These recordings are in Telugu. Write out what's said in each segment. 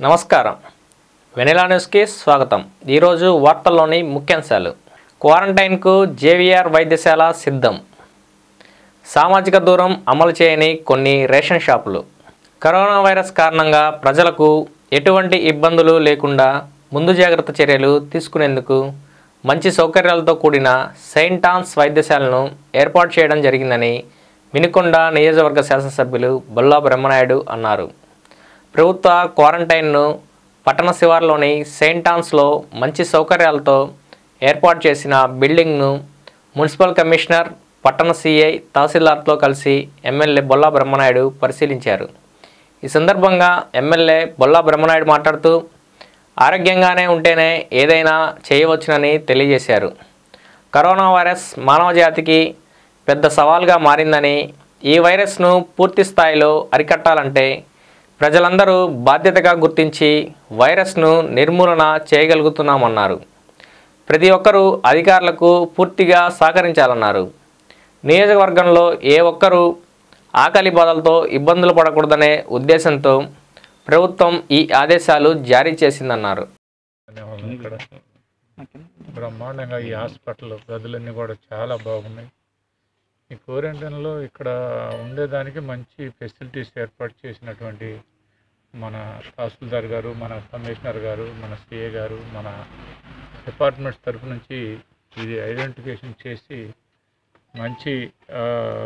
నమస్కారం వెనిలా న్యూస్కి స్వాగతం ఈరోజు వార్తల్లోని ముఖ్యాంశాలు క్వారంటైన్కు జేవిఆర్ వైద్యశాల సిద్ధం సామాజిక దూరం అమలు చేయని కొన్ని రేషన్ షాపులు కరోనా వైరస్ కారణంగా ప్రజలకు ఎటువంటి ఇబ్బందులు లేకుండా ముందు జాగ్రత్త చర్యలు తీసుకునేందుకు మంచి సౌకర్యాలతో కూడిన సెయింట్ ఆన్స్ వైద్యశాలను ఏర్పాటు చేయడం జరిగిందని వినుకొండ నియోజకవర్గ శాసనసభ్యులు బొల్లా బ్రహ్మనాయుడు అన్నారు ప్రభుత్వ క్వారంటైన్ను పట్టణ శివార్లోని సెయింట్ ఆన్స్లో మంచి సౌకర్యాలతో ఏర్పాటు చేసిన బిల్డింగ్ను మున్సిపల్ కమిషనర్ పట్టణ సిఐ తహసీల్దార్తో కలిసి ఎమ్మెల్యే బొల్లా బ్రహ్మనాయుడు పరిశీలించారు ఈ సందర్భంగా ఎమ్మెల్యే బొల్లా బ్రహ్మనాయుడు మాట్లాడుతూ ఆరోగ్యంగానే ఉంటేనే ఏదైనా చేయవచ్చునని తెలియజేశారు కరోనా వైరస్ మానవ జాతికి పెద్ద సవాల్గా మారిందని ఈ వైరస్ను పూర్తి స్థాయిలో అరికట్టాలంటే ప్రజలందరూ బాధ్యతగా గుర్తించి వైరస్ను నిర్మూలన చేయగలుగుతున్నామన్నారు ప్రతి ఒక్కరూ అధికారులకు పూర్తిగా సహకరించాలన్నారు నియోజకవర్గంలో ఏ ఒక్కరూ ఆకలి బాధలతో ఇబ్బందులు పడకూడదనే ఉద్దేశంతో ప్రభుత్వం ఈ ఆదేశాలు జారీ చేసిందన్నారు ధన్యవాదాలు ఇక్కడ బ్రహ్మాండంగా ఈ హాస్పిటల్ గదులన్నీ కూడా చాలా బాగున్నాయి ఈ క్వారంటైన్లో ఇక్కడ ఉండేదానికి మంచి ఫెసిలిటీస్ ఏర్పాటు చేసినటువంటి మన తహసీల్దార్ గారు మన కమిషనర్ గారు మన సిఏ గారు మన డిపార్ట్మెంట్స్ తరఫు నుంచి ఇది ఐడెంటిఫికేషన్ చేసి మంచి ఆ,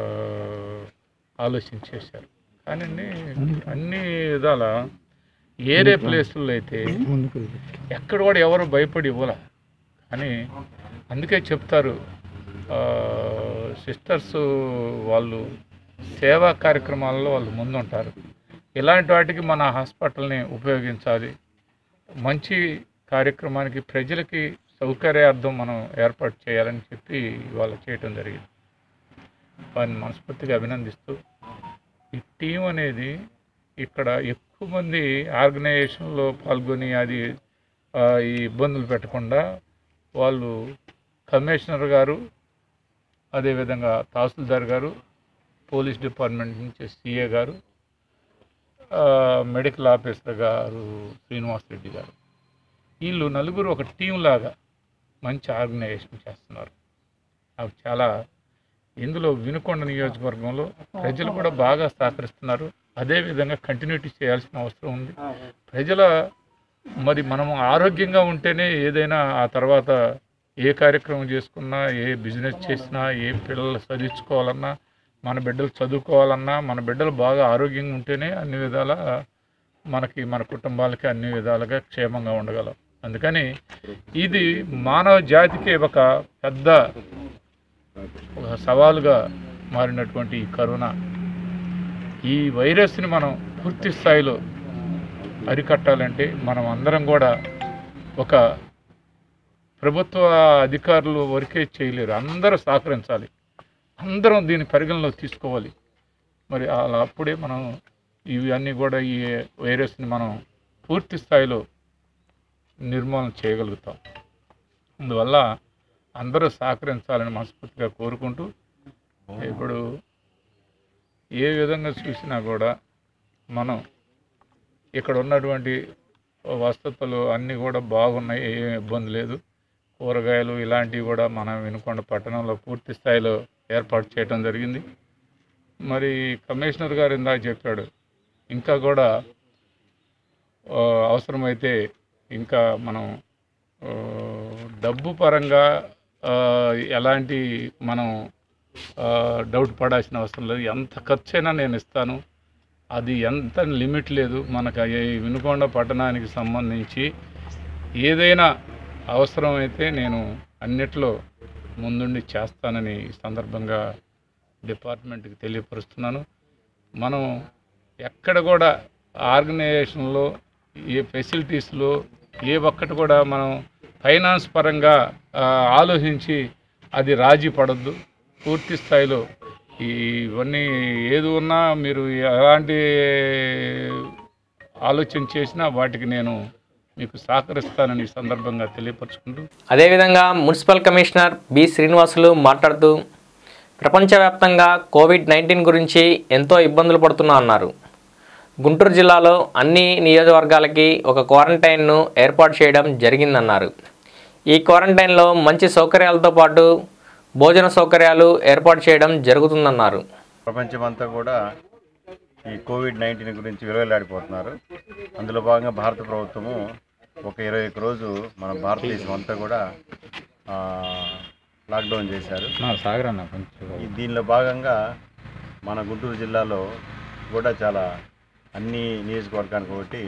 ఆలోచన చేశారు కానీ అన్ని విధాల ఏరే ప్లేసుల్లో అయితే ఎక్కడ కూడా ఎవరు భయపడి ఇవ్వాల కానీ అందుకే చెప్తారు సిస్టర్స్ వాళ్ళు సేవా కార్యక్రమాల్లో వాళ్ళు ముందుంటారు ఇలాంటి వాటికి మన హాస్పిటల్ని ఉపయోగించాలి మంచి కార్యక్రమానికి ప్రజలకి సౌకర్యార్థం మనం ఏర్పాటు చేయాలని చెప్పి వాళ్ళు చేయటం జరిగింది వారిని మనస్ఫూర్తిగా అభినందిస్తూ ఈ టీం అనేది ఇక్కడ ఎక్కువ మంది ఆర్గనైజేషన్లో పాల్గొని అది ఆ, ఈ ఇబ్బందులు పెట్టకుండా వాళ్ళు కమిషనర్ గారు అదేవిధంగా తహసీల్దార్ గారు పోలీస్ డిపార్ట్మెంట్ నుంచి సిఏ గారు ఆ, మెడికల్ ఆఫీసర్ గారు శ్రీనివాస్ రెడ్డి గారు వీళ్ళు నలుగురు ఒక టీం లాగా మంచి ఆర్గనైజేషన్ చేస్తున్నారు అవి చాలా ఇందులో వినుకొండ నియోజకవర్గంలో ప్రజలు కూడా బాగా సహకరిస్తున్నారు అదేవిధంగా కంటిన్యూటీ చేయాల్సిన అవసరం ఉంది ప్రజల మరి మనం ఆరోగ్యంగా ఉంటేనే ఏదైనా ఆ తర్వాత ఏ కార్యక్రమం చేసుకున్నా ఏ బిజినెస్ చేసినా ఏ పిల్లలు చదివించుకోవాలన్నా మన బిడ్డలు చదువుకోవాలన్నా మన బిడ్డలు బాగా ఆరోగ్యంగా ఉంటేనే అన్ని విధాల మనకి మన కుటుంబాలకి అన్ని విధాలుగా క్షేమంగా ఉండగలం అందుకని ఇది మానవ జాతికి ఒక పెద్ద ఒక సవాలుగా మారినటువంటి ఈ కరోనా ఈ వైరస్ని మనం పూర్తి స్థాయిలో అరికట్టాలంటే మనం అందరం కూడా ఒక ప్రభుత్వ అధికారులు వరకే చేయలేరు అందరూ సహకరించాలి అందరం దీన్ని పరిగణలో తీసుకోవాలి మరి అలా అప్పుడే మనం ఇవన్నీ కూడా ఈ వైరస్ని మనం పూర్తి స్థాయిలో నిర్మూలన చేయగలుగుతాం అందువల్ల అందరూ సహకరించాలని మనస్ఫూర్తిగా కోరుకుంటూ ఇప్పుడు ఏ విధంగా చూసినా కూడా మనం ఇక్కడ ఉన్నటువంటి వసతులు అన్నీ కూడా బాగున్నాయి ఏం ఇబ్బంది లేదు కూరగాయలు ఇలాంటివి కూడా మనం వినుకొండ పట్టణంలో పూర్తి స్థాయిలో ఏర్పాటు చేయడం జరిగింది మరి కమిషనర్ గారు ఇందాక చెప్పాడు ఇంకా కూడా ఆ, అవసరమైతే ఇంకా మనం ఆ, డబ్బు పరంగా ఆ, ఎలాంటి మనం ఆ, డౌట్ పడాల్సిన అవసరం లేదు ఎంత ఖర్చైనా నేను ఇస్తాను అది ఎంత లిమిట్ లేదు మనకు ఈ వినుకొండ పట్టణానికి సంబంధించి ఏదైనా అవసరమైతే నేను అన్నిట్లో ముందుండి చేస్తానని ఈ సందర్భంగా డిపార్ట్మెంట్కి తెలియపరుస్తున్నాను మనం ఎక్కడ కూడా ఆర్గనైజేషన్లో ఏ ఫెసిలిటీస్లో ఏ ఒక్కటి కూడా మనం ఫైనాన్స్ పరంగా ఆ, ఆలోచించి అది రాజీ పడద్దు పూర్తి స్థాయిలో ఈ ఇవన్నీ ఏది ఉన్నా మీరు ఎలాంటి ఆలోచన చేసినా వాటికి నేను మీకు సహకరిస్తానని ఈ సందర్భంగా తెలియపరచుకుంటూ అదేవిధంగా మున్సిపల్ కమిషనర్ బి శ్రీనివాసులు మాట్లాడుతూ ప్రపంచవ్యాప్తంగా కోవిడ్ నైన్టీన్ గురించి ఎంతో ఇబ్బందులు పడుతున్నా అన్నారు గుంటూరు జిల్లాలో అన్ని నియోజకవర్గాలకి ఒక క్వారంటైన్ను ఏర్పాటు చేయడం జరిగిందన్నారు ఈ క్వారంటైన్లో మంచి సౌకర్యాలతో పాటు భోజన సౌకర్యాలు ఏర్పాటు చేయడం జరుగుతుందన్నారు ప్రపంచమంతా కూడా ఈ కోవిడ్ నైన్టీన్ గురించి విలువలాడిపోతున్నారు అందులో భాగంగా భారత ప్రభుత్వము ఒక ఇరవై ఒక్క రోజు మన భారతదేశం అంతా కూడా ఆ, లాక్డౌన్ చేశారు సాగర్ అన్న కొంచెం ఈ దీనిలో భాగంగా మన గుంటూరు జిల్లాలో కూడా చాలా అన్ని నియోజకవర్గానికి ఒకటి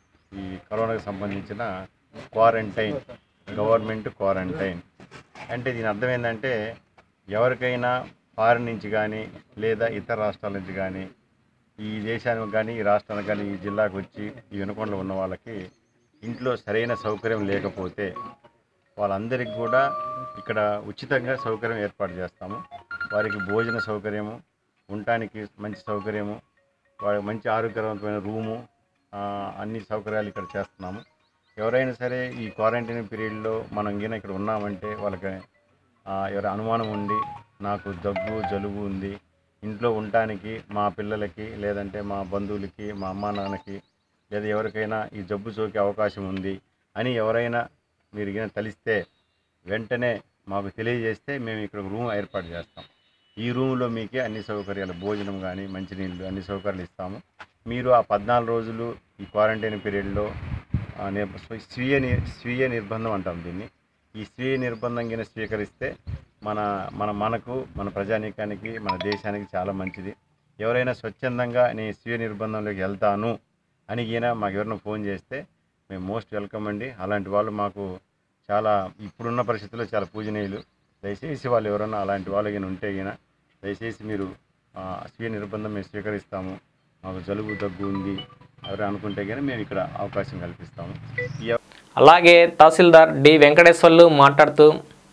ఈ కరోనాకు సంబంధించిన క్వారంటైన్ గవర్నమెంట్ క్వారంటైన్ అంటే దీని అర్థం ఏంటంటే ఎవరికైనా ఫారిన్ నుంచి కానీ లేదా ఇతర రాష్ట్రాల నుంచి కానీ ఈ దేశానికి కానీ ఈ రాష్ట్రానికి కానీ ఈ జిల్లాకు వచ్చి ఈ వినకొండలో ఉన్న వాళ్ళకి ఇంట్లో సరైన సౌకర్యం లేకపోతే వాళ్ళందరికీ కూడా ఇక్కడ ఉచితంగా సౌకర్యం ఏర్పాటు చేస్తాము వారికి భోజన సౌకర్యము ఉండటానికి మంచి సౌకర్యము వారికి మంచి ఆరోగ్యవంతమైన రూము ఆ, అన్ని సౌకర్యాలు ఇక్కడ చేస్తున్నాము ఎవరైనా సరే ఈ క్వారంటైన్ పీరియడ్లో మనం గిన ఇక్కడ ఉన్నామంటే వాళ్ళకి ఆ, ఎవరి అనుమానం ఉండి నాకు దగ్గు జలుబు ఉంది ఇంట్లో ఉండటానికి మా పిల్లలకి లేదంటే మా బంధువులకి మా అమ్మా నాన్నకి లేదా ఎవరికైనా ఈ జబ్బు సోకే అవకాశం ఉంది అని ఎవరైనా మీరు గిన తలిస్తే వెంటనే మాకు తెలియజేస్తే మేము ఇక్కడ ఒక రూమ్ ఏర్పాటు చేస్తాం ఈ రూమ్లో మీకే అన్ని సౌకర్యాలు భోజనం కానీ మంచినీళ్ళు అన్ని సౌకర్యాలు ఇస్తాము మీరు ఆ పద్నాలుగు రోజులు ఈ క్వారంటైన్ పీరియడ్లో ఆ, నిర్- స్వీయ ని- స్వీయ నిర్బంధం అంటాం దీన్ని ఈ స్వీయ నిర్బంధం కింద స్వీకరిస్తే మన మన మనకు మన ప్రజానీకానికి మన దేశానికి చాలా మంచిది ఎవరైనా స్వచ్ఛందంగా నేను స్వీయ నిర్బంధంలోకి వెళ్తాను అని ఈయన మాకు ఎవరైనా ఫోన్ చేస్తే మేము మోస్ట్ వెల్కమ్ అండి అలాంటి వాళ్ళు మాకు చాలా ఇప్పుడున్న పరిస్థితుల్లో చాలా పూజనీయులు దయచేసి వాళ్ళు ఎవరైనా అలాంటి వాళ్ళు ఈయన ఉంటే ఈయన దయచేసి మీరు ఆ, స్వీయ నిర్బంధం మేము స్వీకరిస్తాము మాకు జలుబు దగ్గు ఉంది ఎవరైనా అనుకుంటే కానీ మేము ఇక్కడ అవకాశం కల్పిస్తాము ఈ అలాగే తహసీల్దార్ డి వెంకటేశ్వర్లు మాట్లాడుతూ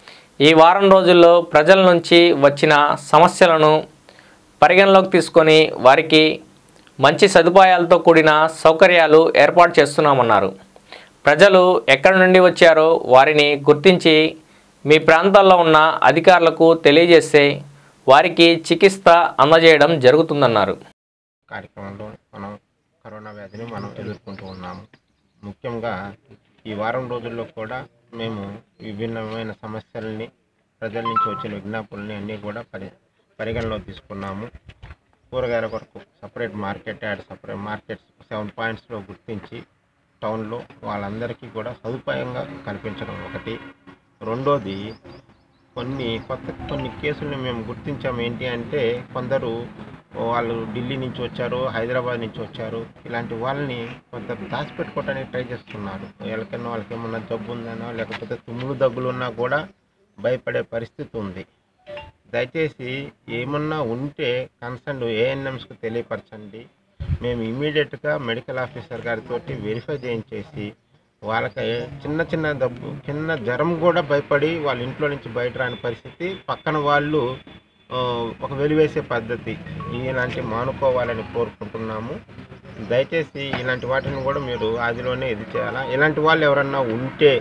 ఈ వారం రోజుల్లో ప్రజల నుంచి వచ్చిన సమస్యలను పరిగణలోకి తీసుకొని వారికి మంచి సదుపాయాలతో కూడిన సౌకర్యాలు ఏర్పాటు చేస్తున్నామన్నారు ప్రజలు ఎక్కడి నుండి వచ్చారో వారిని గుర్తించి మీ ప్రాంతాల్లో ఉన్న అధికారులకు తెలియజేస్తే వారికి చికిత్స అందజేయడం జరుగుతుందన్నారు కార్యక్రమంలో మనం కరోనా వ్యాధిని మనం ఎదుర్కొంటూ ఉన్నాము ముఖ్యంగా ఈ వారం రోజుల్లో కూడా మేము విభిన్నమైన సమస్యల్ని ప్రజల నుంచి వచ్చిన విజ్ఞాపనల్ని అన్నీ కూడా పరి పరిగణలో తీసుకున్నాము కూరగాయల కొరకు separate market and separate markets seven పాయింట్స్లో గుర్తించి టౌన్లో వాళ్ళందరికీ కూడా సదుపాయంగా కల్పించడం ఒకటి రెండోది కొన్ని కొత్త కొన్ని కేసుల్ని మేము గుర్తించాము ఏంటి అంటే కొందరు వాళ్ళు ఢిల్లీ నుంచి వచ్చారు హైదరాబాద్ నుంచి వచ్చారు ఇలాంటి వాళ్ళని కొంత దాచిపెట్టుకోవడానికి ట్రై చేస్తున్నారు ఎవరికైనా వాళ్ళకి ఏమన్నా జబ్బు ఉందనో లేకపోతే తుమ్ములు దగ్గులు ఉన్నా కూడా భయపడే పరిస్థితి ఉంది దయచేసి ఏమన్నా ఉంటే కన్సర్న్ ఏఎన్ఎంస్కి తెలియపరచండి మేము ఇమీడియట్గా మెడికల్ ఆఫీసర్ గారితో వెరిఫై చేయించేసి వాళ్ళకి చిన్న చిన్న దబ్బు చిన్న జ్వరం కూడా భయపడి వాళ్ళ ఇంట్లో నుంచి బయట రాని పరిస్థితి పక్కన వాళ్ళు ఆ, ఒక వెలివేసే పద్ధతి ఇలాంటి మానుకోవాలని కోరుకుంటున్నాము దయచేసి ఇలాంటి వాటిని కూడా మీరు ఆదిలోనే ఇది చేయాలా ఇలాంటి వాళ్ళు ఎవరన్నా ఉంటే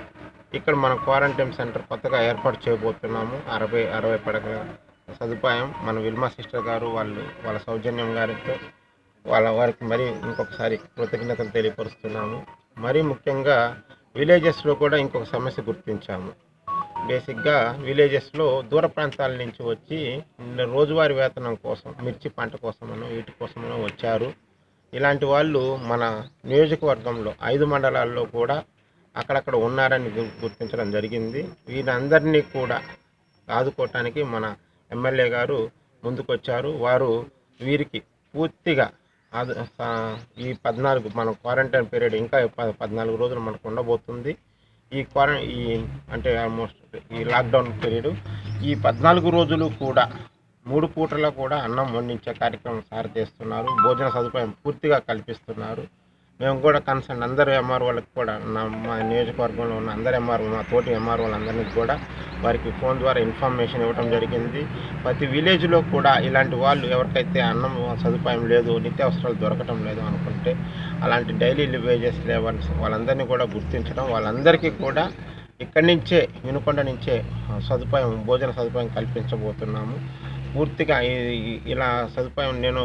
ఇక్కడ మన క్వారంటైన్ సెంటర్ కొత్తగా ఏర్పాటు చేయబోతున్నాము అరవై అరవై పడకల సదుపాయం మన విల్మా సిస్టర్ గారు వాళ్ళు వాళ్ళ సౌజన్యం గారితో వాళ్ళ వారికి మరి ఇంకొకసారి కృతజ్ఞతలు తెలియపరుస్తున్నాము మరీ ముఖ్యంగా విలేజెస్లో కూడా ఇంకొక సమస్య గుర్తించాము బేసిక్గా విలేజెస్లో దూర ప్రాంతాల నుంచి వచ్చి రోజువారీ వేతనం కోసం మిర్చి పంట కోసమనో వీటి కోసమనో వచ్చారు ఇలాంటి వాళ్ళు మన నియోజకవర్గంలో ఐదు మండలాల్లో కూడా అక్కడక్కడ ఉన్నారని గు- గుర్తించడం జరిగింది వీరందరినీ కూడా ఆదుకోవటానికి మన ఎమ్మెల్యే గారు ముందుకొచ్చారు వారు వీరికి పూర్తిగా ఆదు సా- ఈ పద్నాలుగు మన క్వారంటైన్ పీరియడ్ ఇంకా ప- పద్నాలుగు రోజులు మనకు ఉండబోతుంది ఈ క్వారం ఈ అంటే ఆల్మోస్ట్ ఈ లాక్డౌన్ పీరియడ్ ఈ పద్నాలుగు రోజులు కూడా మూడు పూటల కూడా అన్నం వండించే కార్యక్రమం సార్ చేస్తున్నారు భోజన సదుపాయం పూర్తిగా కల్పిస్తున్నారు మేము కూడా కన్సర్న్ అందరు ఎంఆర్ వాళ్ళకి కూడా నా మా నియోజకవర్గంలో ఉన్న అందరు ఎంఆర్ మా తోటి ఎంఆర్ వాళ్ళందరినీ కూడా వారికి ఫోన్ ద్వారా ఇన్ఫర్మేషన్ ఇవ్వడం జరిగింది ప్రతి విలేజ్లో కూడా ఇలాంటి వాళ్ళు ఎవరికైతే అన్నం సదుపాయం లేదు నిత్యావసరాలు దొరకటం లేదు అనుకుంటే అలాంటి డైలీ వేజెస్ లెవెల్స్ వాళ్ళందరినీ కూడా గుర్తించడం వాళ్ళందరికీ కూడా ఇక్కడి నుంచే వినుకొండ నుంచే సదుపాయం భోజన సదుపాయం కల్పించబోతున్నాము పూర్తిగా ఈ- ఈ- ఇలా సదుపాయం నేను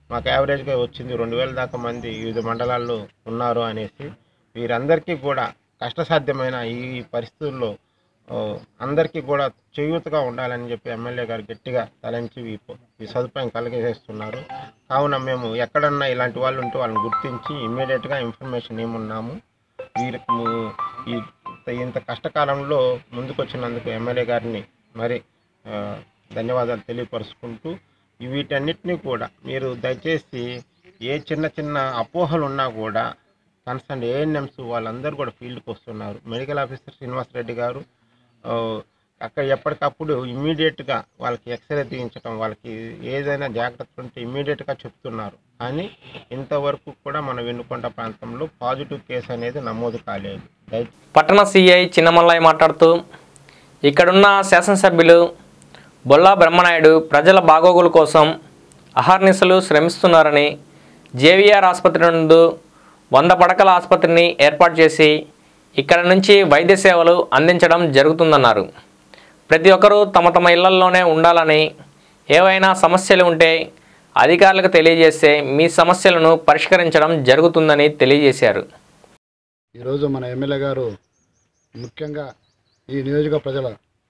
మాకు యావరేజ్గా వచ్చింది రెండు వేల దాకా మంది వివిధ మండలాల్లో ఉన్నారు అనేసి వీరందరికీ కూడా కష్టసాధ్యమైన ఈ పరిస్థితుల్లో ఆ, అందరికీ కూడా చేయూతగా ఉండాలని చెప్పి ఎమ్మెల్యే గారు గట్టిగా తలంచి ఈ ప- ఈ సదుపాయం కలిగజేస్తున్నారు కావున మేము ఎక్కడన్నా ఇలాంటి వాళ్ళు ఉంటే వాళ్ళని గుర్తించి ఇమ్మీడియట్గా ఇన్ఫర్మేషన్ ఏమున్నాము వీరికి ము- ఈ ఇంత- ఇంత కష్టకాలంలో ముందుకొచ్చినందుకు ఎమ్మెల్యే గారిని మరి ఆ, ధన్యవాదాలు తెలియపరుచుకుంటూ ఈ వీటన్నిటినీ కూడా మీరు దయచేసి ఏ చిన్న చిన్న అపోహలు ఉన్నా కూడా కన్సర్న్ ఏఎన్ఎంస్ వాళ్ళందరూ కూడా ఫీల్డ్కి వస్తున్నారు మెడికల్ ఆఫీసర్ శ్రీనివాస్ రెడ్డి గారు ఆ, అక్కడ ఎప్పటికప్పుడు ఇమ్మీడియట్గా వాళ్ళకి ఎక్స్రే తీయించడం వాళ్ళకి ఏదైనా జాగ్రత్త ఉంటే ఇమ్మీడియట్గా చెప్తున్నారు కానీ ఇంతవరకు కూడా మన వెన్నుకొండ ప్రాంతంలో పాజిటివ్ కేసు అనేది నమోదు కాలేదు దయ పట్టణ సిఐ చిన్నమల్లయ్య మాట్లాడుతూ ఇక్కడున్న శాసనసభ్యులు బొల్లా బ్రహ్మనాయుడు ప్రజల బాగోగుల కోసం అహర్నిశలు శ్రమిస్తున్నారని జేవీఆర్ ఆసుపత్రి నందు వంద పడకల ఆసుపత్రిని ఏర్పాటు చేసి ఇక్కడ నుంచి వైద్య సేవలు అందించడం జరుగుతుందన్నారు ప్రతి ఒక్కరూ తమ తమ ఇళ్లల్లోనే ఉండాలని ఏవైనా సమస్యలు ఉంటే అధికారులకు తెలియజేస్తే మీ సమస్యలను పరిష్కరించడం జరుగుతుందని తెలియజేశారు ఈరోజు మన ఎమ్మెల్యే గారు ముఖ్యంగా ఈ నియోజక ప్రజల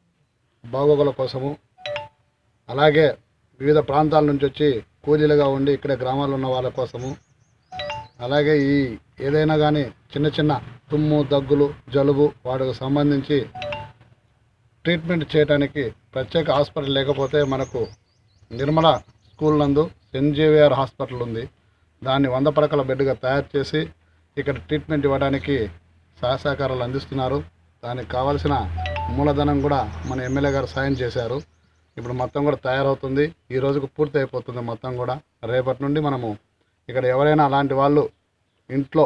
బాగోగుల కోసము అలాగే వివిధ ప్రాంతాల నుంచి వచ్చి కూలీలుగా ఉండి ఇక్కడ గ్రామాల్లో ఉన్న వాళ్ళ కోసము అలాగే ఈ ఏదైనా కానీ చిన్న చిన్న తుమ్ము దగ్గులు జలుబు వాటికి సంబంధించి ట్రీట్మెంట్ చేయడానికి ప్రత్యేక హాస్పిటల్ లేకపోతే మనకు నిర్మల స్కూల్ నందు ఎన్జేవిఆర్ హాస్పిటల్ ఉంది దాన్ని వంద పడకల బెడ్గా తయారు చేసి ఇక్కడ ట్రీట్మెంట్ ఇవ్వడానికి సహాయ సహకారాలు అందిస్తున్నారు దానికి కావాల్సిన మూలధనం కూడా మన ఎమ్మెల్యే గారు సాయం చేశారు ఇప్పుడు మొత్తం కూడా తయారవుతుంది ఈ రోజుకు పూర్తి అయిపోతుంది మొత్తం కూడా రేపటి నుండి మనము ఇక్కడ ఎవరైనా అలాంటి వాళ్ళు ఇంట్లో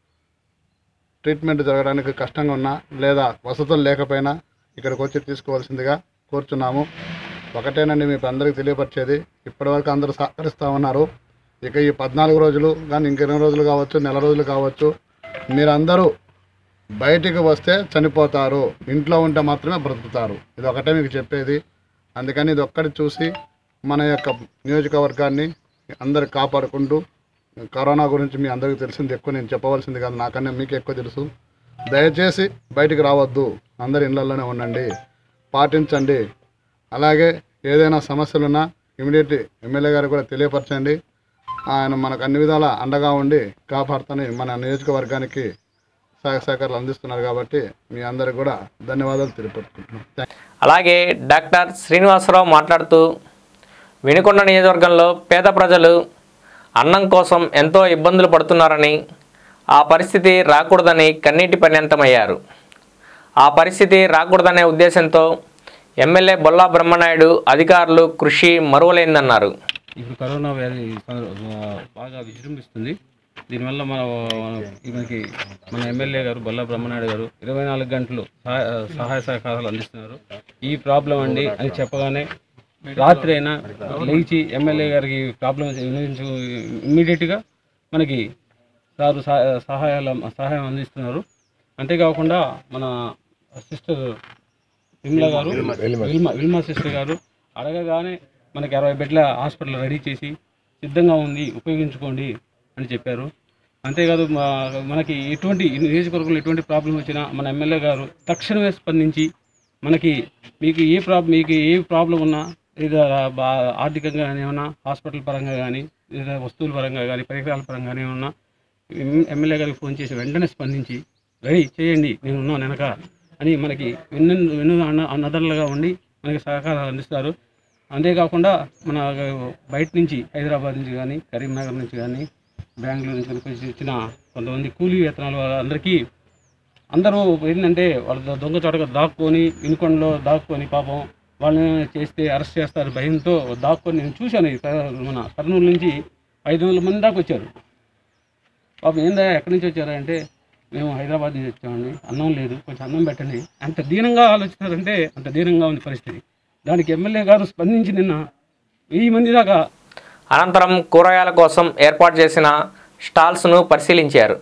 ట్రీట్మెంట్ జరగడానికి కష్టంగా ఉన్నా లేదా వసతులు లేకపోయినా ఇక్కడికి వచ్చి తీసుకోవాల్సిందిగా కోరుచున్నాము ఒకటేనండి మీకు అందరికీ తెలియపరిచేది ఇప్పటివరకు అందరూ సహకరిస్తూ ఉన్నారు ఇక ఈ పద్నాలుగు రోజులు కానీ ఇంకెన్ని రోజులు కావచ్చు నెల రోజులు కావచ్చు మీరందరూ బయటికి వస్తే చనిపోతారు ఇంట్లో ఉంటే మాత్రమే బ్రతుకుతారు ఇది ఒకటే మీకు చెప్పేది అందుకని ఇది ఒక్కటి చూసి మన యొక్క నియోజకవర్గాన్ని అందరు కాపాడుకుంటూ కరోనా గురించి మీ అందరికీ తెలిసింది ఎక్కువ నేను చెప్పవలసింది కాదు నాకన్నా మీకు ఎక్కువ తెలుసు దయచేసి బయటికి రావద్దు అందరు ఇళ్ళల్లోనే ఉండండి పాటించండి అలాగే ఏదైనా సమస్యలున్నా ఇమీడియట్ ఎమ్మెల్యే గారు కూడా తెలియపరచండి ఆయన మనకు అన్ని విధాల అండగా ఉండి కాపాడుతని మన నియోజకవర్గానికి సహాయ సహకారాలు అందిస్తున్నారు కాబట్టి మీ అందరికి కూడా ధన్యవాదాలు తెలియపరుచుకుంటున్నాం థ్యాంక్ అలాగే డాక్టర్ శ్రీనివాసరావు మాట్లాడుతూ వినుకొండ నియోజకవర్గంలో పేద ప్రజలు అన్నం కోసం ఎంతో ఇబ్బందులు పడుతున్నారని ఆ పరిస్థితి రాకూడదని కన్నీటి పర్యంతమయ్యారు ఆ పరిస్థితి రాకూడదనే ఉద్దేశంతో ఎమ్మెల్యే బొల్లా బ్రహ్మనాయుడు అధికారులు కృషి మరువలేందన్నారు ఇప్పుడు కరోనా వ్యాధి సందర్- ఆ, బాగా విజృంభిస్తుంది దీనివల్ల మన మనకి మన ఎమ్మెల్యే గారు బొల్ల బ్రహ్మనాయుడు గారు ఇరవై నాలుగు గంటలు సహాయ సహాయ సహకారాలు అందిస్తున్నారు ఈ ప్రాబ్లం అండి అని చెప్పగానే రాత్రి అయినా లేచి ఎమ్మెల్యే గారికి ప్రాబ్లం వినియోగించు ఇమ్మీడియట్గా మనకి సారు సహా- సహాయాల సహాయం అందిస్తున్నారు అంతేకాకుండా మన సిస్టర్ విమల గారు విల్మా విల్మా సిస్టర్ గారు అడగగానే మనకి అరవై బెడ్ల హాస్పిటల్ రెడీ చేసి సిద్ధంగా ఉంది ఉపయోగించుకోండి అని చెప్పారు అంతేకాదు మా మనకి ఎటువంటి ఈ నియోజకవర్గంలో ఎటువంటి ప్రాబ్లం వచ్చినా మన ఎమ్మెల్యే గారు తక్షణమే స్పందించి మనకి మీకు ఏ ప్రాబ్లం మీకు ఏ ప్రాబ్లం ఉన్నా లేదా బా ఆర్థికంగా కానీ ఏమన్నా హాస్పిటల్ పరంగా కానీ లేదా వస్తువుల పరంగా కానీ పరికరాల పరంగా కానీ ఏమన్నా ఎమ్- ఎమ్మెల్యే గారికి ఫోన్ చేసి వెంటనే స్పందించి రెడీ చేయండి నేను ఉన్నాను వెనక అని మనకి వెన్ను వెన్ను అన్న అన్నదలుగా ఉండి మనకి సహకారాలు అందిస్తారు అంతేకాకుండా మన బయట నుంచి హైదరాబాద్ నుంచి కానీ కరీంనగర్ నుంచి కానీ బెంగళూరు నుంచి కానీ కొంచెం వచ్చిన కొంతమంది కూలీ వేతనాలు వాళ్ళందరికీ అందరూ ఏంటంటే వాళ్ళ దొ- దొంగ చోటగా దాక్కొని ఇనుకొండలో దాక్కొని పాపం వాళ్ళని చేస్తే అరెస్ట్ చేస్తారు భయంతో దాక్కొని నేను చూశాను ఈ క- మన కర్నూలు నుంచి ఐదు వందల మంది దాకా వచ్చారు పాపం ఏందా ఎక్కడి నుంచి వచ్చారు అంటే మేము హైదరాబాద్ నుంచి వచ్చామండి అన్నం లేదు కొంచెం అన్నం పెట్టండి అంత దీనంగా ఆలోచిస్తున్నారంటే అంత దీనంగా ఉంది పరిస్థితి దానికి ఎమ్మెల్యే గారు స్పందించి నిన్న వెయ్యి మంది దాకా అనంతరం కూరగాయల కోసం ఏర్పాటు చేసిన స్టాల్స్ను పరిశీలించారు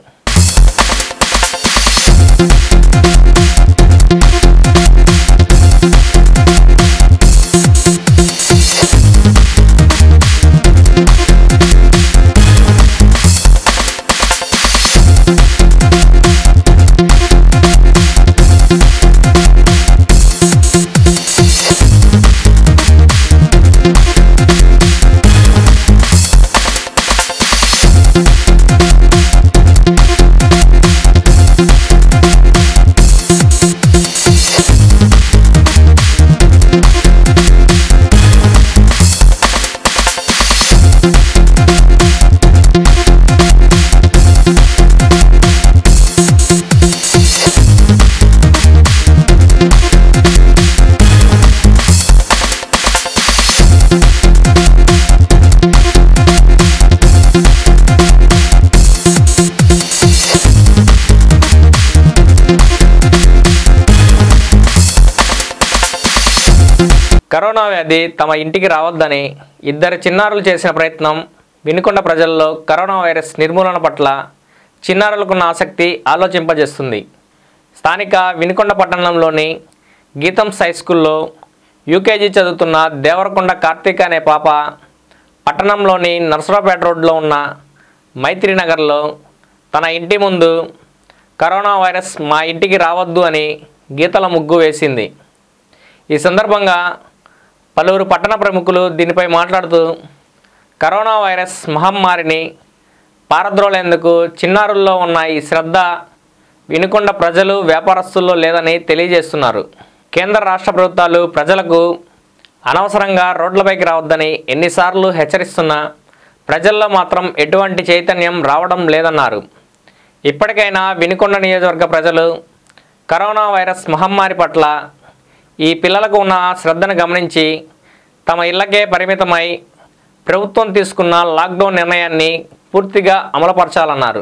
కరోనా వ్యాధి తమ ఇంటికి రావద్దని ఇద్దరు చిన్నారులు చేసిన ప్రయత్నం వినుకొండ ప్రజల్లో కరోనా వైరస్ నిర్మూలన పట్ల చిన్నారులకున్న ఆసక్తి ఆలోచింపజేస్తుంది స్థానిక వినుకొండ పట్టణంలోని గీతం హై స్కూల్లో యూకేజీ చదువుతున్న దేవరకొండ కార్తీక్ అనే పాప పట్టణంలోని నర్సరావుపేట రోడ్లో ఉన్న మైత్రి నగర్లో తన ఇంటి ముందు కరోనా వైరస్ మా ఇంటికి రావద్దు అని గీతల ముగ్గు వేసింది ఈ సందర్భంగా పలువురు పట్టణ ప్రముఖులు దీనిపై మాట్లాడుతూ కరోనా వైరస్ మహమ్మారిని పారద్రోలేందుకు చిన్నారుల్లో ఉన్న ఈ శ్రద్ధ వినుకొండ ప్రజలు వ్యాపారస్తుల్లో లేదని తెలియజేస్తున్నారు కేంద్ర రాష్ట్ర ప్రభుత్వాలు ప్రజలకు అనవసరంగా రోడ్లపైకి రావద్దని ఎన్నిసార్లు హెచ్చరిస్తున్నా ప్రజల్లో మాత్రం ఎటువంటి చైతన్యం రావడం లేదన్నారు ఇప్పటికైనా వినుకొండ నియోజకవర్గ ప్రజలు కరోనా వైరస్ మహమ్మారి పట్ల ఈ పిల్లలకు ఉన్న శ్రద్ధను గమనించి తమ ఇళ్లకే పరిమితమై ప్రభుత్వం తీసుకున్న లాక్డౌన్ నిర్ణయాన్ని పూర్తిగా అమలుపరచాలన్నారు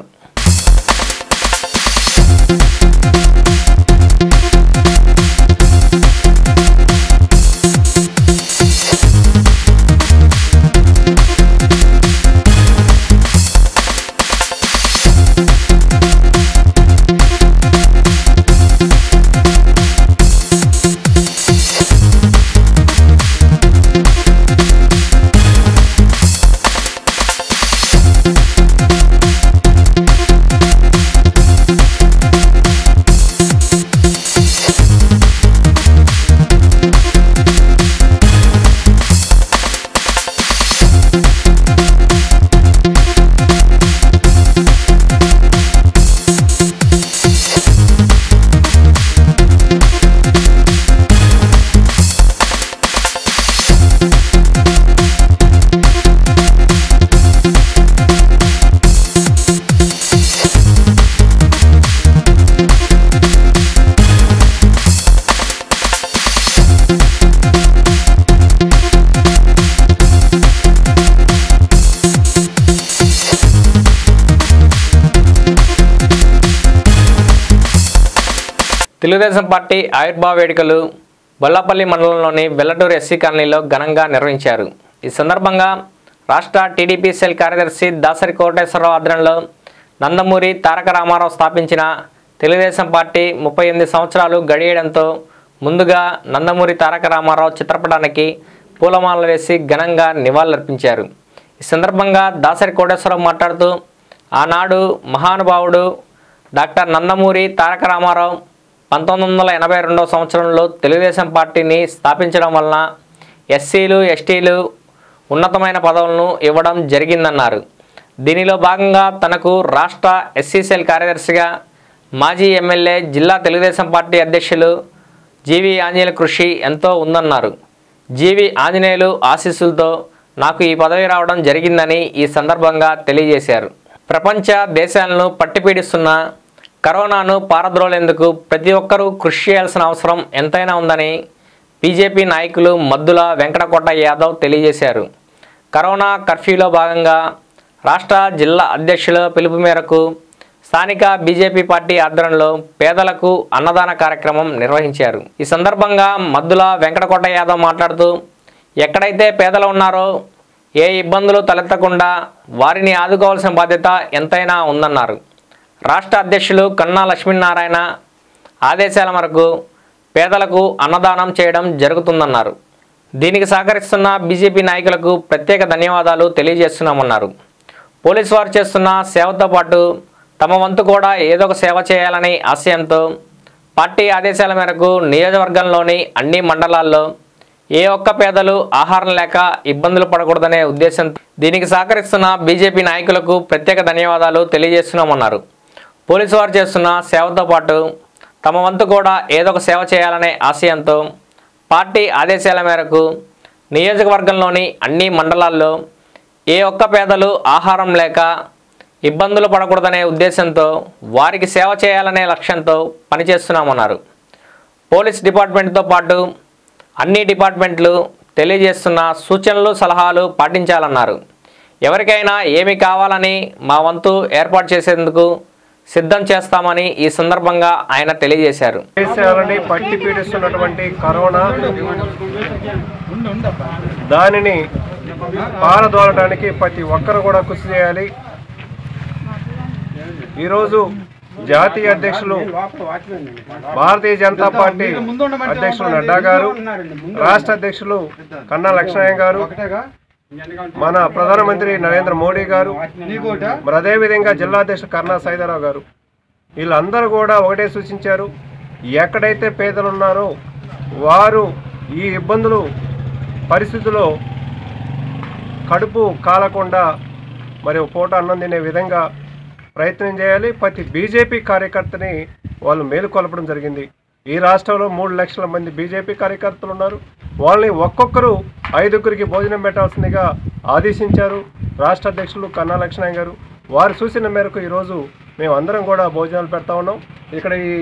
తెలుగుదేశం పార్టీ ఆవిర్భావ వేడుకలు బొల్లాపల్లి మండలంలోని వెల్లటూరు ఎస్సీ కాలనీలో ఘనంగా నిర్వహించారు ఈ సందర్భంగా రాష్ట్ర టీడీపీ సెల్ కార్యదర్శి దాసరి కోటేశ్వరరావు ఆధ్వర్యంలో నందమూరి తారక రామారావు స్థాపించిన తెలుగుదేశం పార్టీ ముప్పై ఎనిమిది సంవత్సరాలు గడియడంతో ముందుగా నందమూరి తారక రామారావు చిత్రపటానికి పూలమాలలు వేసి ఘనంగా నివాళులర్పించారు ఈ సందర్భంగా దాసరి కోటేశ్వరరావు మాట్లాడుతూ ఆనాడు మహానుభావుడు డాక్టర్ నందమూరి తారక రామారావు పంతొమ్మిది వందల ఎనభై రెండవ సంవత్సరంలో తెలుగుదేశం పార్టీని స్థాపించడం వలన ఎస్సీలు ఎస్టీలు ఉన్నతమైన పదవులను ఇవ్వడం జరిగిందన్నారు దీనిలో భాగంగా తనకు రాష్ట్ర ఎస్సీ సెల్ కార్యదర్శిగా మాజీ ఎమ్మెల్యే జిల్లా తెలుగుదేశం పార్టీ అధ్యక్షులు జీవి ఆంజనేయుల కృషి ఎంతో ఉందన్నారు జీవి ఆంజనేయులు ఆశీస్సులతో నాకు ఈ పదవి రావడం జరిగిందని ఈ సందర్భంగా తెలియజేశారు ప్రపంచ దేశాలను పట్టిపీడిస్తున్న కరోనాను పారద్రోలేందుకు ప్రతి ఒక్కరూ కృషి చేయాల్సిన అవసరం ఎంతైనా ఉందని బీజేపీ నాయకులు మద్దుల వెంకటకోట యాదవ్ తెలియజేశారు కరోనా కర్ఫ్యూలో భాగంగా రాష్ట్ర జిల్లా అధ్యక్షుల పిలుపు మేరకు స్థానిక బీజేపీ పార్టీ ఆధ్వర్యంలో పేదలకు అన్నదాన కార్యక్రమం నిర్వహించారు ఈ సందర్భంగా మద్దుల వెంకటకోట యాదవ్ మాట్లాడుతూ ఎక్కడైతే పేదలు ఉన్నారో ఏ ఇబ్బందులు తలెత్తకుండా వారిని ఆదుకోవాల్సిన బాధ్యత ఎంతైనా ఉందన్నారు రాష్ట్ర అధ్యక్షులు కన్నా లక్ష్మీనారాయణ ఆదేశాల మేరకు పేదలకు అన్నదానం చేయడం జరుగుతుందన్నారు దీనికి సహకరిస్తున్న బీజేపీ నాయకులకు ప్రత్యేక ధన్యవాదాలు తెలియజేస్తున్నామన్నారు పోలీసు వారు చేస్తున్న సేవతో పాటు తమ వంతు కూడా ఏదో ఒక సేవ చేయాలని ఆశయంతో పార్టీ ఆదేశాల మేరకు నియోజకవర్గంలోని అన్ని మండలాల్లో ఏ ఒక్క పేదలు ఆహారం లేక ఇబ్బందులు పడకూడదనే ఉద్దేశంతో దీనికి సహకరిస్తున్న బీజేపీ నాయకులకు ప్రత్యేక ధన్యవాదాలు తెలియజేస్తున్నామన్నారు పోలీసు వారు చేస్తున్న సేవతో పాటు తమ వంతు కూడా ఏదో ఒక సేవ చేయాలనే ఆశయంతో పార్టీ ఆదేశాల మేరకు నియోజకవర్గంలోని అన్ని మండలాల్లో ఏ ఒక్క పేదలు ఆహారం లేక ఇబ్బందులు పడకూడదనే ఉద్దేశంతో వారికి సేవ చేయాలనే లక్ష్యంతో పనిచేస్తున్నామన్నారు పోలీస్ డిపార్ట్మెంట్తో పాటు అన్ని డిపార్ట్మెంట్లు తెలియజేస్తున్న సూచనలు సలహాలు పాటించాలన్నారు ఎవరికైనా ఏమి కావాలని మా వంతు ఏర్పాటు చేసేందుకు సిద్ధం చేస్తామని ఈ సందర్భంగా ఆయన తెలియజేశారు దేశాలని పట్టి పీడిస్తున్నటువంటి కరోనా దానిని పారదోలడానికి ప్రతి ఒక్కరు కూడా కృషి చేయాలి ఈరోజు జాతీయ అధ్యక్షులు భారతీయ జనతా పార్టీ అధ్యక్షులు నడ్డా గారు రాష్ట్ర అధ్యక్షులు కన్నా లక్ష్మయ్య గారు మన ప్రధానమంత్రి నరేంద్ర మోడీ గారు మరి అదేవిధంగా జిల్లా అధ్యక్షులు కర్ణా సైదారావు గారు వీళ్ళందరూ కూడా ఒకటే సూచించారు ఎక్కడైతే పేదలు ఉన్నారో వారు ఈ ఇబ్బందులు పరిస్థితుల్లో కడుపు కాలకుండా మరి ఒక పూట అన్నం తినే విధంగా ప్రయత్నం చేయాలి ప్రతి బీజేపీ కార్యకర్తని వాళ్ళు మేలుకొల్పడం జరిగింది ఈ రాష్ట్రంలో మూడు లక్షల మంది బీజేపీ కార్యకర్తలు ఉన్నారు వాళ్ళని ఒక్కొక్కరు ఐదుగురికి భోజనం పెట్టాల్సిందిగా ఆదేశించారు రాష్ట్ర అధ్యక్షులు కన్నా లక్ష్మణ్ గారు వారు సూచన మేరకు ఈరోజు మేము అందరం కూడా భోజనాలు పెడతా ఉన్నాం ఇక్కడ ఈ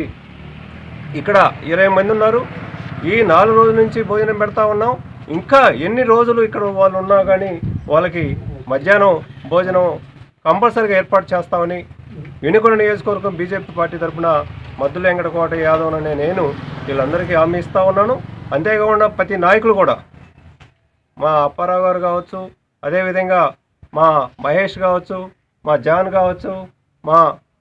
ఇక్కడ ఇరవై మంది ఉన్నారు ఈ నాలుగు రోజుల నుంచి భోజనం పెడతా ఉన్నాం ఇంకా ఎన్ని రోజులు ఇక్కడ వాళ్ళు ఉన్నా కానీ వాళ్ళకి మధ్యాహ్నం భోజనం కంపల్సరీగా ఏర్పాటు చేస్తామని వినుకొండ నియోజకవర్గం బీజేపీ పార్టీ తరఫున మద్దుల వెంకటకోట యాదవ్ అనే నేను వీళ్ళందరికీ హామీ ఇస్తా ఉన్నాను అంతేకాకుండా ప్రతి నాయకులు కూడా మా అప్పారావు గారు కావచ్చు అదేవిధంగా మా మహేష్ కావచ్చు మా జాన్ కావచ్చు మా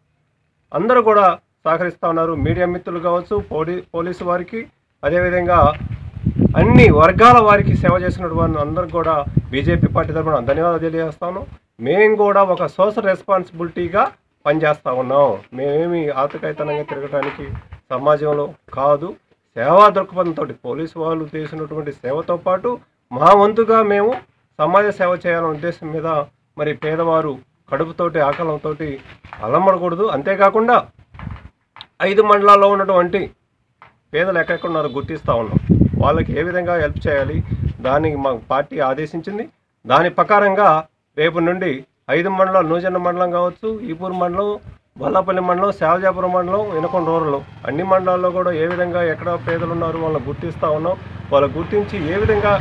అందరూ కూడా సహకరిస్తూ ఉన్నారు మీడియా మిత్రులు కావచ్చు పోలీ పోలీసు వారికి అదేవిధంగా అన్ని వర్గాల వారికి సేవ చేసినటువంటి అందరికి కూడా బీజేపీ పార్టీ తరఫున ధన్యవాదాలు తెలియజేస్తాను మేము కూడా ఒక సోషల్ రెస్పాన్సిబిలిటీగా పనిచేస్తూ ఉన్నాం మేమేమి ఆతకైతనంగా తిరగడానికి సమాజంలో కాదు సేవా దృక్పథంతో పోలీసు వాళ్ళు చేసినటువంటి సేవతో పాటు మా వంతుగా మేము సమాజ సేవ చేయాలనే ఉద్దేశం మీద మరి పేదవారు కడుపుతోటి ఆకలంతోటి అల్లమడకూడదు అంతేకాకుండా ఐదు మండలాల్లో ఉన్నటువంటి పేదలు ఎక్కడెక్కడున్నారో గుర్తిస్తూ ఉన్నాం వాళ్ళకి ఏ విధంగా హెల్ప్ చేయాలి దానికి మా పార్టీ ఆదేశించింది దాని ప్రకారంగా రేపు నుండి ఐదు మండలం నూజెండ మండలం కావచ్చు ఈపూర్ మండలం బల్లాపల్లి మండలం శావజాపురం మండలం వినకొండ రూరల్ అన్ని మండలాల్లో కూడా ఏ విధంగా ఎక్కడ పేదలు ఉన్నారు వాళ్ళని గుర్తిస్తూ ఉన్నాం వాళ్ళని గుర్తించి ఏ విధంగా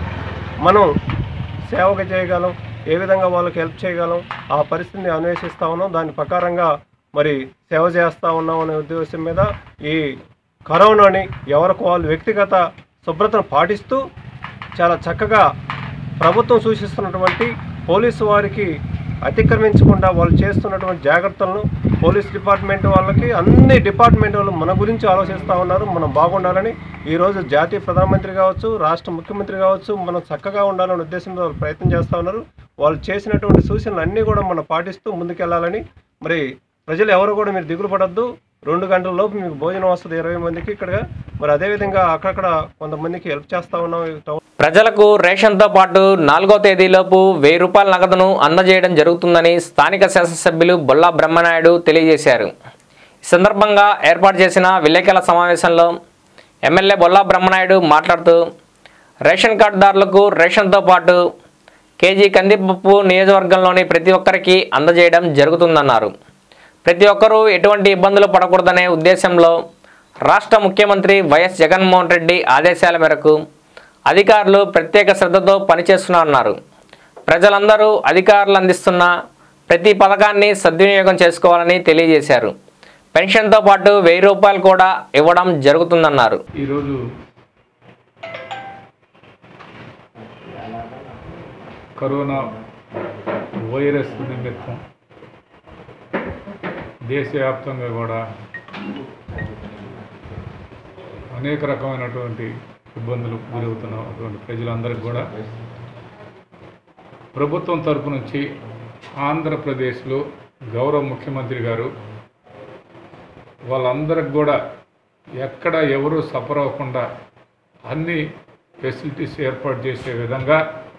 మనం సేవకు చేయగలం ఏ విధంగా వాళ్ళకి హెల్ప్ చేయగలం ఆ పరిస్థితిని అన్వేషిస్తూ ఉన్నాం దాని ప్రకారంగా మరి సేవ చేస్తూ ఉన్నాం అనే ఉద్దేశం మీద ఈ కరోనాని ఎవరికి వాళ్ళు వ్యక్తిగత శుభ్రతను పాటిస్తూ చాలా చక్కగా ప్రభుత్వం సూచిస్తున్నటువంటి పోలీసు వారికి అతిక్రమించకుండా వాళ్ళు చేస్తున్నటువంటి జాగ్రత్తలను పోలీస్ డిపార్ట్మెంట్ వాళ్ళకి అన్ని డిపార్ట్మెంట్ వాళ్ళు మన గురించి ఆలోచిస్తూ ఉన్నారు మనం బాగుండాలని ఈరోజు జాతీయ ప్రధానమంత్రి కావచ్చు రాష్ట్ర ముఖ్యమంత్రి కావచ్చు మనం చక్కగా ఉండాలనే ఉద్దేశంతో వాళ్ళు ప్రయత్నం చేస్తూ ఉన్నారు వాళ్ళు చేసినటువంటి సూచనలు అన్నీ కూడా మనం పాటిస్తూ ముందుకెళ్ళాలని మరి ప్రజలు ఎవరు కూడా మీరు దిగులు పడద్దు రెండు గంటల లోపు మీకు భోజనం వస్తుంది ఇరవై మందికి ఇక్కడ మరి అదేవిధంగా అక్కడక్కడ కొంతమందికి హెల్ప్ చేస్తూ ఉన్నాం ఈ టౌన్ ప్రజలకు రేషన్తో పాటు నాలుగో తేదీలోపు వెయ్యి రూపాయల నగదును అందజేయడం జరుగుతుందని స్థానిక శాసనసభ్యులు బొల్లా బ్రహ్మనాయుడు తెలియజేశారు ఈ సందర్భంగా ఏర్పాటు చేసిన విలేకరుల సమావేశంలో ఎమ్మెల్యే బొల్లా బ్రహ్మనాయుడు మాట్లాడుతూ రేషన్ కార్డుదారులకు రేషన్తో పాటు కేజీ కందిపప్పు నియోజకవర్గంలోని ప్రతి ఒక్కరికి అందజేయడం జరుగుతుందన్నారు ప్రతి ఒక్కరూ ఎటువంటి ఇబ్బందులు పడకూడదనే ఉద్దేశంలో రాష్ట్ర ముఖ్యమంత్రి వైఎస్ జగన్మోహన్ రెడ్డి ఆదేశాల మేరకు అధికారులు ప్రత్యేక శ్రద్ధతో పనిచేస్తున్నారన్నారు ప్రజలందరూ అధికారులు అందిస్తున్న ప్రతి పథకాన్ని సద్వినియోగం చేసుకోవాలని తెలియజేశారు పెన్షన్తో పాటు వెయ్యి రూపాయలు కూడా ఇవ్వడం జరుగుతుందన్నారు ఈరోజు కరోనా వైరస్ నిమిత్తం దేశవ్యాప్తంగా కూడా అనేక రకమైనటువంటి ఇబ్బందులు గురవుతున్న అటువంటి ప్రజలందరికీ కూడా ప్రభుత్వం తరపు నుంచి ఆంధ్రప్రదేశ్లో గౌరవ ముఖ్యమంత్రి గారు వాళ్ళందరికి కూడా ఎక్కడ ఎవరు సఫర్ అవ్వకుండా అన్ని ఫెసిలిటీస్ ఏర్పాటు చేసే విధంగా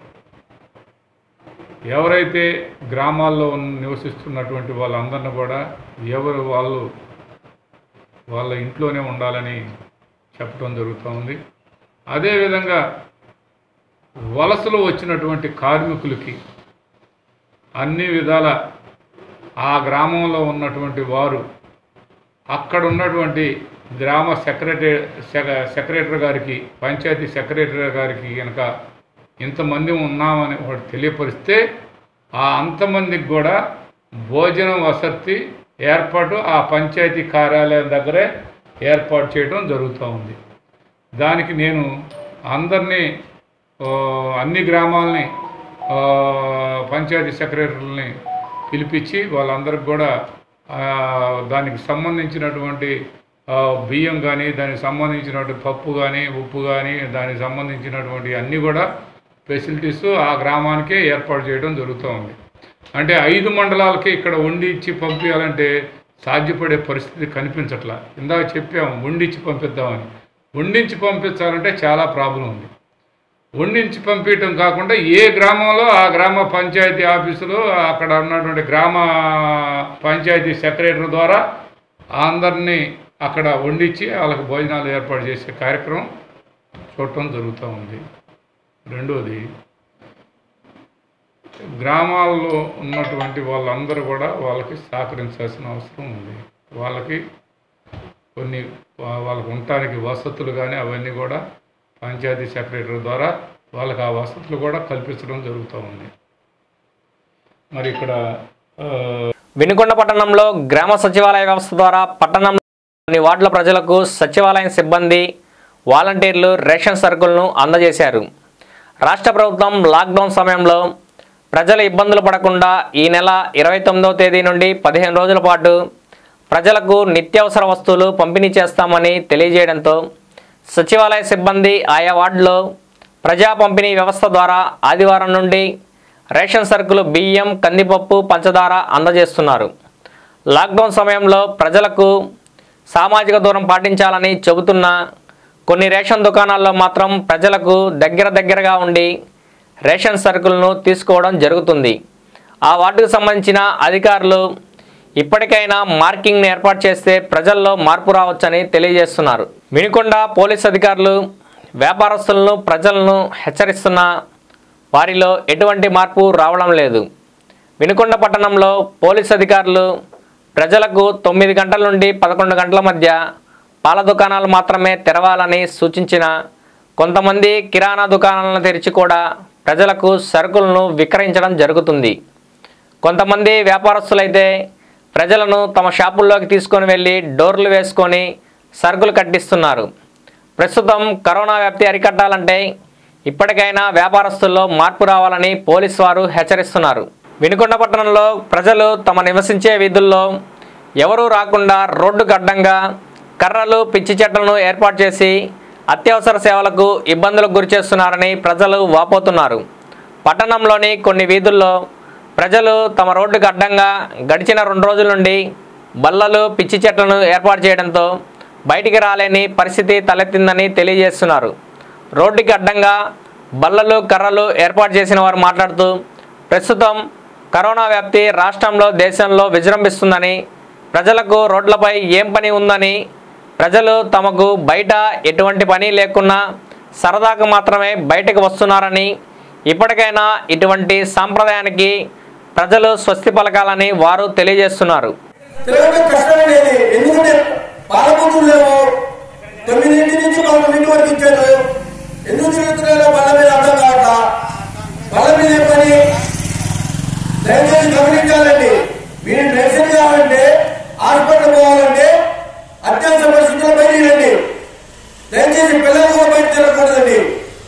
ఎవరైతే గ్రామాల్లో ఉన్న- నివసిస్తున్నటువంటి వాళ్ళందరిని కూడా ఎవరు వాళ్ళు వాళ్ళ ఇంట్లోనే ఉండాలని చెప్పడం జరుగుతూ ఉంది అదేవిధంగా వలసలో వచ్చినటువంటి కార్మికులకి అన్ని విధాల ఆ గ్రామంలో ఉన్నటువంటి వారు అక్కడ ఉన్నటువంటి గ్రామ సెక్రటరీ సెక్రటరీ గారికి పంచాయతీ సెక్రటరీ గారికి కనుక ఇంతమంది ఉన్నామని వాడు తెలియపరిస్తే ఆ అంతమందికి కూడా భోజనం వసతి ఏర్పాటు ఆ పంచాయతీ కార్యాలయం దగ్గరే ఏర్పాటు చేయడం జరుగుతూ ఉంది దానికి నేను అందరినీ ఆ, అన్ని గ్రామాలని ఆ, పంచాయతీ సెక్రటరీలని పిలిపించి వాళ్ళందరికి కూడా ఆ, దానికి సంబంధించినటువంటి ఆ, బియ్యం కానీ దానికి సంబంధించినటువంటి పప్పు కానీ ఉప్పు కానీ దానికి సంబంధించినటువంటి అన్నీ కూడా ఫెసిలిటీస్ ఆ గ్రామానికే ఏర్పాటు చేయడం జరుగుతూ ఉంది అంటే ఐదు మండలాలకి ఇక్కడ వండి ఇచ్చి పంపించాలంటే సాధ్యపడే పరిస్థితి కనిపించట్లా ఇందాక చెప్పాము వండిచ్చి పంపిద్దామని వండించి పంపించాలంటే చాలా ప్రాబ్లం ఉంది వండించి పంపించడం కాకుండా ఏ గ్రామంలో ఆ గ్రామ పంచాయతీ ఆఫీసులో అక్కడ ఉన్నటువంటి గ్రామ పంచాయతీ సెక్రటరీ ద్వారా అందరినీ అక్కడ వండించి వాళ్ళకి భోజనాలు ఏర్పాటు చేసే కార్యక్రమం చూడటం జరుగుతూ ఉంది రెండోది గ్రామాల్లో ఉన్నటువంటి వాళ్ళందరూ కూడా వాళ్ళకి సహకరించాల్సిన అవసరం ఉంది వాళ్ళకి కొన్ని వా- వాళ్ళకు ఉండటానికి వసతులు కానీ అవన్నీ కూడా పంచాయతీ సెక్రటరీ ద్వారా వాళ్ళకి ఆ వసతులు కూడా కల్పించడం జరుగుతూ ఉంది మరి ఇక్కడ ఆ, వినుకొండ పట్టణంలో గ్రామ సచివాలయ వ్యవస్థ ద్వారా పట్టణంలోని వార్డుల ప్రజలకు సచివాలయం సిబ్బంది వాలంటీర్లు రేషన్ సరుకులను అందజేశారు రాష్ట్ర ప్రభుత్వం లాక్డౌన్ సమయంలో ప్రజలు ఇబ్బందులు పడకుండా ఈ నెల ఇరవై తొమ్మిదవ తేదీ నుండి పదిహేను రోజుల పాటు ప్రజలకు నిత్యావసర వస్తువులు పంపిణీ చేస్తామని తెలియజేయడంతో సచివాలయ సిబ్బంది ఆయా వార్డులో ప్రజా పంపిణీ వ్యవస్థ ద్వారా ఆదివారం నుండి రేషన్ సరుకులు బియ్యం కందిపప్పు పంచదార అందజేస్తున్నారు లాక్డౌన్ సమయంలో ప్రజలకు సామాజిక దూరం పాటించాలని చెబుతున్న కొన్ని రేషన్ దుకాణాల్లో మాత్రం ప్రజలకు దగ్గర దగ్గరగా ఉండి రేషన్ సరుకులను తీసుకోవడం జరుగుతుంది ఆ వార్డుకు సంబంధించిన అధికారులు ఇప్పటికైనా మార్కింగ్ని ఏర్పాటు చేస్తే ప్రజల్లో మార్పు రావచ్చని తెలియజేస్తున్నారు వినుకొండ పోలీస్ అధికారులు వ్యాపారస్తులను ప్రజలను హెచ్చరిస్తున్న వారిలో ఎటువంటి మార్పు రావడం లేదు వినుకొండ పట్టణంలో పోలీస్ అధికారులు ప్రజలకు తొమ్మిది గంటల నుండి పదకొండు గంటల మధ్య పాల దుకాణాలు మాత్రమే తెరవాలని సూచించిన కొంతమంది కిరాణా దుకాణాలను తెరిచి కూడా ప్రజలకు సరుకులను విక్రయించడం జరుగుతుంది కొంతమంది వ్యాపారస్తులైతే ప్రజలను తమ షాపుల్లోకి తీసుకొని వెళ్ళి డోర్లు వేసుకొని సరుకులు కట్టిస్తున్నారు ప్రస్తుతం కరోనా వ్యాప్తి అరికట్టాలంటే ఇప్పటికైనా వ్యాపారస్తుల్లో మార్పు రావాలని పోలీసు వారు హెచ్చరిస్తున్నారు వినుకొండ పట్టణంలో ప్రజలు తమ నివసించే వీధుల్లో ఎవరూ రాకుండా రోడ్డుకు అడ్డంగా కర్రలు పిచ్చి చెట్లను ఏర్పాటు చేసి అత్యవసర సేవలకు ఇబ్బందులకు గురిచేస్తున్నారని ప్రజలు వాపోతున్నారు పట్టణంలోని కొన్ని వీధుల్లో ప్రజలు తమ రోడ్డుకు అడ్డంగా గడిచిన రెండు రోజుల నుండి బల్లలు పిచ్చి చెట్లను ఏర్పాటు చేయడంతో బయటికి రాలేని పరిస్థితి తలెత్తిందని తెలియజేస్తున్నారు రోడ్డుకి అడ్డంగా బల్లలు కర్రలు ఏర్పాటు చేసిన వారు మాట్లాడుతూ ప్రస్తుతం కరోనా వ్యాప్తి రాష్ట్రంలో దేశంలో విజృంభిస్తుందని ప్రజలకు రోడ్లపై ఏం పని ఉందని ప్రజలు తమకు బయట ఎటువంటి పని లేకున్నా సరదాకు మాత్రమే బయటకు వస్తున్నారని ఇప్పటికైనా ఇటువంటి సాంప్రదాయానికి ప్రజలు స్వస్తి పలకాలని వారు తెలియజేస్తున్నారు తిరగడం కష్టమనేది ఎందుకంటే పాలబుద్ధులు లేవు తొమ్మిదింటి నుంచి పదకొండింటి వరకు ఇచ్చారు ఎందుకు తిరుగుతున్నారో బల్ల మీద అర్థం కావట్లా బల్ల మీద ఏ పని దయచేసి గమనించాలండి మీరు మెడిసిన్ కావాలంటే హాస్పిటల్ పోవాలంటే అత్యవసర పరిస్థితుల్లో బయటికి రండి దయచేసి పిల్లలకు కూడా బయట తిరగకూడదండి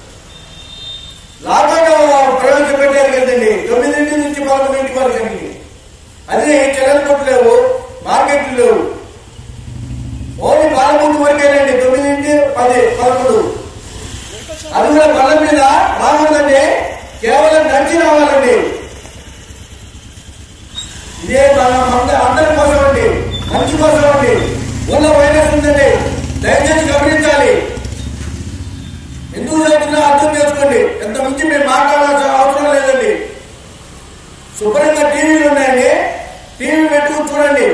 లాక్డౌన్ ప్రవేశపెట్టారు కదండి తొమ్మిదింటి నుంచి పదకొండింటి వరకు అండి అది కిరాణా కొట్లు లేవు మార్కెట్లు లేవు ఓన్లీ పాలకొట్టు వరకేనండి తొమ్మిదింటి పది పదకొండు అది కూడా బల్ల మీద రాకూడదండి కేవలం నడిచి రావాలండి ఇదే మన మంద- అందరి కోసం అండి మంచి కోసం అండి ఉన్న వైరస్ ఉందండి దయచేసి గమనించాలి ఎందుకు చెబుతున్నా అర్థం చేసుకోండి ఎంత మించి మేము మాట్లాడాల్సిన అవసరం లేదండి శుభ్రంగా టీవీలు ఉన్నాయండి టీవీ పెట్టుకుని చూడండి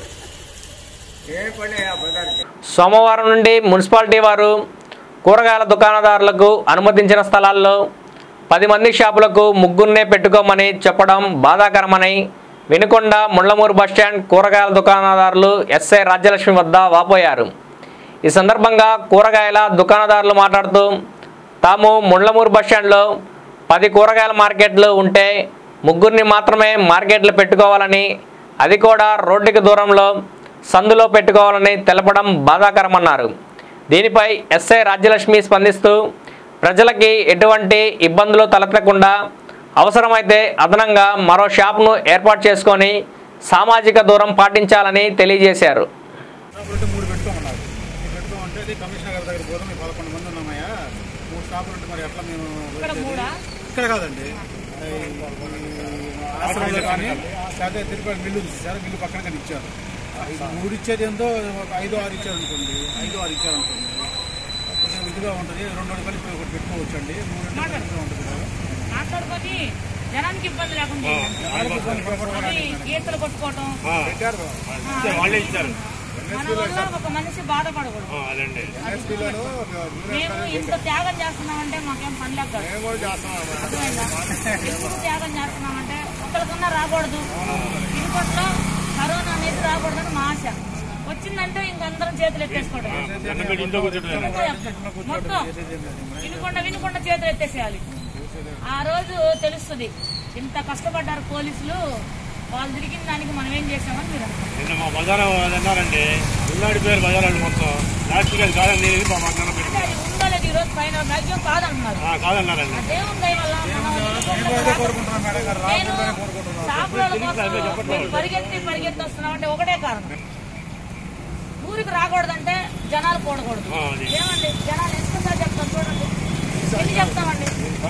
సోమవారం నుండి మున్సిపాలిటీ వారు కూరగాయల దుకాణదారులకు అనుమతించిన స్థలాల్లో పది మంది షాపులకు ముగ్గురునే పెట్టుకోమని చెప్పడం బాధాకరమని వినుకొండ ముళ్లమూరు బస్టాండ్ కూరగాయల దుకాణదారులు ఎస్ఐ రాజ్యలక్ష్మి వద్ద వాపోయారు ఈ సందర్భంగా కూరగాయల దుకాణదారులు మాట్లాడుతూ తాము ముళ్లమూరు బస్టాండ్లో పది కూరగాయల మార్కెట్లు ఉంటే ముగ్గురిని మాత్రమే మార్కెట్లు పెట్టుకోవాలని అది కూడా రోడ్డుకి దూరంలో సందులో పెట్టుకోవాలని తెలపడం బాధాకరమన్నారు దీనిపై ఎస్ఐ రాజ్యలక్ష్మి స్పందిస్తూ ప్రజలకి ఎటువంటి ఇబ్బందులు తలెత్తకుండా అవసరమైతే అదనంగా మరో షాప్ను ఏర్పాటు చేసుకొని సామాజిక దూరం పాటించాలని తెలియజేశారు షాపులు మూడు పెట్టుకోమన్నారు ఈ పెట్టుకోమంటే ఇది కమిషనర్ గారి దగ్గర పోదాం మేము పదకొండు మంది ఉన్నామయ్యా మూడు షాపులు ఉంటే మరి ఎట్లా మేము ఇక్కడ కాదండి ఈ ఆశ్రమంలో కానీ లేకపోతే తిరుపతి మిల్లు ఇచ్చారు మిల్లు పక్కన కానీ ఇచ్చారు ఇది మూడు ఇచ్చేది ఏందో ఒక ఐదు ఆరు ఇచ్చారు అనుకోండి ఐదు ఆరు ఇచ్చారు అనుకోండి కొంచెం ఇదిగా ఉంటుంది రెండు రెండు కలిపి ఒకటి పెట్టుకోవచ్చు అండి మూడు అంటే ఇదిగా ఉంటుంది కదా. మాట్లాడుకొని జనానికి ఇబ్బంది లేకుండా అది ఈతలు కొట్టుకోవటం వాళ్ళే ఇచ్చారు మన వల్ల ఒక మనిషి బాధపడకూడదు ఎన్ఎస్పీలోను మేము ఇంత త్యాగం చేస్తున్నామంటే మాకేం పని లేక కాదు. మేము కూడా చేస్తున్నాం అర్థమైందా? ఎందుకు త్యాగం చేస్తున్నామంటే ఒకరికన్నా రాకూడదు ఇంకోట్లో కరోనా అనేది రాకూడదని మా ఆశ వచ్చిందంటే ఇంకందరం చేతులు ఎత్తేసుకోవడం మొత్తం వినుకుండా వినుకుండా చేతులు ఎత్తేసేయాలి ఆ రోజు తెలుస్తుంది ఇంత కష్టపడ్డారు పోలీసులు వాళ్ళు తిరిగిన దానికి మనం ఏం చేసామని మీరు అనుకుంటారు. నిన్న మా బజారు అన్నారండి ఉల్లాడి పేరు బజారాలు మొత్తం లాస్ట్ అది కాదని మా మధ్యాహ్నం పెట్టి అంటే అది ఉందో లేదు ఈరోజు పైన రాజ్యం కాదన్నారు కాదన్నారండి ఆ దేవుని దయ వల్ల మనం నేను షాపుల కోసం మేము పరిగెత్తి పరిగెత్తి వస్తున్నామంటే ఒకటే కారణం ఊరికి రాకూడదంటే జనాలు కూడకూడదు ఏమండి జనాలు ఎంతసారి చెప్తాం చూడండి ఎన్ని చెప్తామండి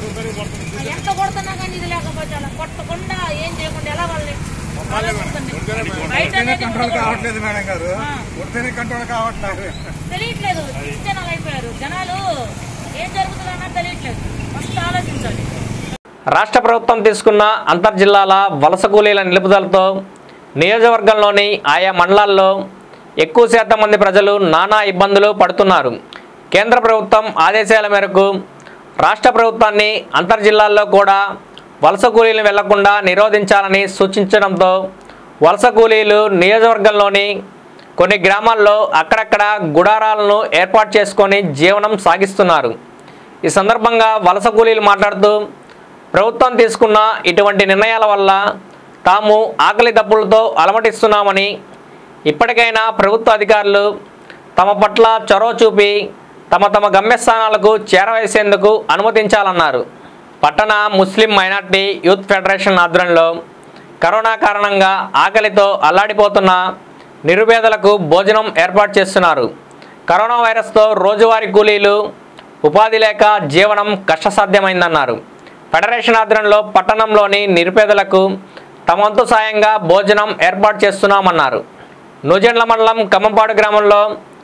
ఎంత కొడుతున్నా కానీ ఇది లేకపోతే అలా కొట్టకుండా ఏం చేయకుండా ఎలా వాళ్ళని ఆలోచించండి. బయట అనేది ఉండకూడదు. కావట్లేదు మేడం గారు ఆ. కొడితేనే కంట్రోల్ కావట్లేదు తెలియట్లేదు జనాలు అయిపోయారు జనాలు ఏం జరుగుతుందన్నా తెలియట్లేదు ఫస్ట్ ఆలోచించాలి రాష్ట్ర ప్రభుత్వం తీసుకున్న అంతర్జిల్లాల వలస కూలీల నిలుపుదలతో నియోజకవర్గంలోని ఆయా మండలాల్లో ఎక్కువ శాతం మంది ప్రజలు నానా ఇబ్బందులు పడుతున్నారు కేంద్ర ప్రభుత్వం ఆదేశాల మేరకు రాష్ట్ర ప్రభుత్వాన్ని అంతర్జిల్లాల్లో కూడా వలస కూలీలు వెళ్లకుండా నిరోధించాలని సూచించడంతో వలస కూలీలు నియోజకవర్గంలోని కొన్ని గ్రామాల్లో అక్కడక్కడ గుడారాలను ఏర్పాటు చేసుకొని జీవనం సాగిస్తున్నారు ఈ సందర్భంగా వలస కూలీలు మాట్లాడుతూ ప్రభుత్వం తీసుకున్న ఇటువంటి నిర్ణయాల వల్ల తాము ఆకలి దప్పులతో అలమటిస్తున్నామని ఇప్పటికైనా ప్రభుత్వ అధికారులు తమ పట్ల చొరవ చూపి తమ తమ గమ్యస్థానాలకు చేరవేసేందుకు అనుమతించాలన్నారు పట్టణ ముస్లిం మైనార్టీ యూత్ ఫెడరేషన్ ఆధ్వర్యంలో కరోనా కారణంగా ఆకలితో అల్లాడిపోతున్న నిరుపేదలకు భోజనం ఏర్పాటు చేస్తున్నారు కరోనా వైరస్తో రోజువారీ కూలీలు ఉపాధి లేక జీవనం కష్టసాధ్యమైందన్నారు ఫెడరేషన్ ఆధ్వర్యంలో పట్టణంలోని నిరుపేదలకు తమ వంతు సాయంగా భోజనం ఏర్పాటు చేస్తున్నామన్నారు నూజెండ్ల మండలం కమ్మంపాడు గ్రామంలో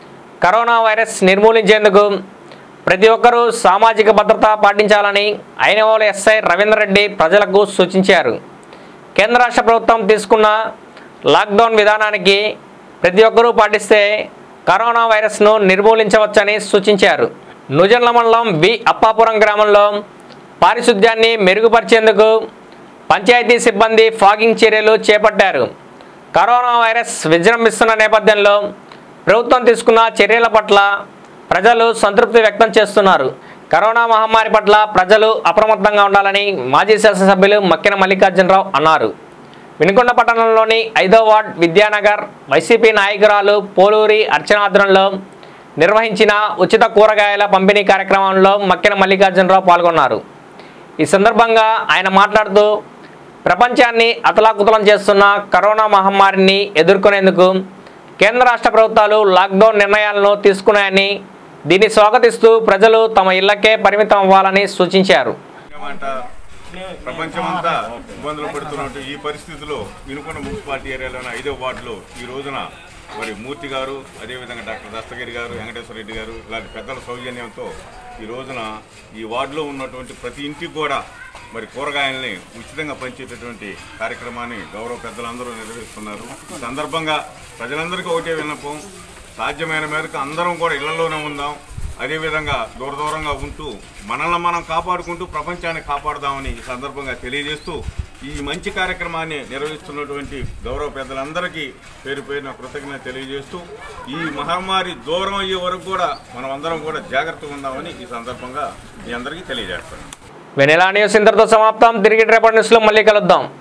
కరోనా వైరస్ నిర్మూలించేందుకు ప్రతి ఒక్కరూ సామాజిక భద్రత పాటించాలని ఐనవోలు ఎస్ఐ రవీందర్ రెడ్డి ప్రజలకు సూచించారు కేంద్ర రాష్ట్ర ప్రభుత్వం తీసుకున్న లాక్డౌన్ విధానానికి ప్రతి ఒక్కరూ పాటిస్తే కరోనా వైరస్ను నిర్మూలించవచ్చని సూచించారు నుజండ్ల మండలం బి అప్పాపురం గ్రామంలో పారిశుద్ధ్యాన్ని మెరుగుపరిచేందుకు పంచాయతీ సిబ్బంది ఫాగింగ్ చర్యలు చేపట్టారు కరోనా వైరస్ విజృంభిస్తున్న నేపథ్యంలో ప్రభుత్వం తీసుకున్న చర్యల పట్ల ప్రజలు సంతృప్తి వ్యక్తం చేస్తున్నారు కరోనా మహమ్మారి పట్ల ప్రజలు అప్రమత్తంగా ఉండాలని మాజీ శాసనసభ్యులు మక్కిన మల్లికార్జునరావు అన్నారు వినుకొండ పట్టణంలోని ఐదో వార్డ్ విద్యానగర్ వైసీపీ నాయకురాలు పోలూరి అర్చనాద్రంలో నిర్వహించిన ఉచిత కూరగాయల పంపిణీ కార్యక్రమంలో మక్కిన మల్లికార్జునరావు పాల్గొన్నారు ఈ సందర్భంగా ఆయన మాట్లాడుతూ ప్రపంచాన్ని అతలాకుతలం చేస్తున్న కరోనా మహమ్మారిని ఎదుర్కొనేందుకు కేంద్ర రాష్ట్ర ప్రభుత్వాలు లాక్డౌన్ నిర్ణయాలను తీసుకున్నాయని దీన్ని స్వాగతిస్తూ ప్రజలు తమ ఇళ్లకే పరిమితం అవ్వాలని సూచించారు ఏమంట ప్రపంచమంతా ఇబ్బందులు పడుతున్నట్టు ఈ పరిస్థితిలో వినుకొండ మున్సిపాలిటీ ఏరియాలోని ఐదో వార్డులో ఈ రోజున మరి మూర్తి గారు అదేవిధంగా డాక్టర్ దస్తగిరి గారు వెంకటేశ్వర రెడ్డి గారు ఇలాంటి పెద్దల సౌజన్యంతో ఈ రోజున ఈ వార్డులో ఉన్నటువంటి ప్రతి ఇంటికి కూడా మరి కూరగాయల్ని ఉచితంగా పంచేటటువంటి కార్యక్రమాన్ని గౌరవ పెద్దలందరూ నిర్వహిస్తున్నారు ఈ సందర్భంగా ప్రజలందరికీ ఒకటే విన్నపం సాధ్యమైన మేరకు అందరం కూడా ఇళ్లలోనే ఉందాం అదేవిధంగా దూర దూరంగా ఉంటూ మనల్ని మనం కాపాడుకుంటూ ప్రపంచాన్ని కాపాడుదామని ఈ సందర్భంగా తెలియజేస్తూ ఈ మంచి కార్యక్రమాన్ని నిర్వహిస్తున్నటువంటి గౌరవ పెద్దలందరికీ పేరు పేరున కృతజ్ఞత తెలియజేస్తూ ఈ మహమ్మారి దూరం అయ్యే వరకు కూడా మనం అందరం కూడా జాగ్రత్తగా ఉందామని ఈ సందర్భంగా మీ అందరికీ తెలియజేస్తాను వెనెలా న్యూస్ ఇంతటితో సమాప్తం తిరిగి రేపటి న్యూస్లో మళ్ళీ కలుద్దాం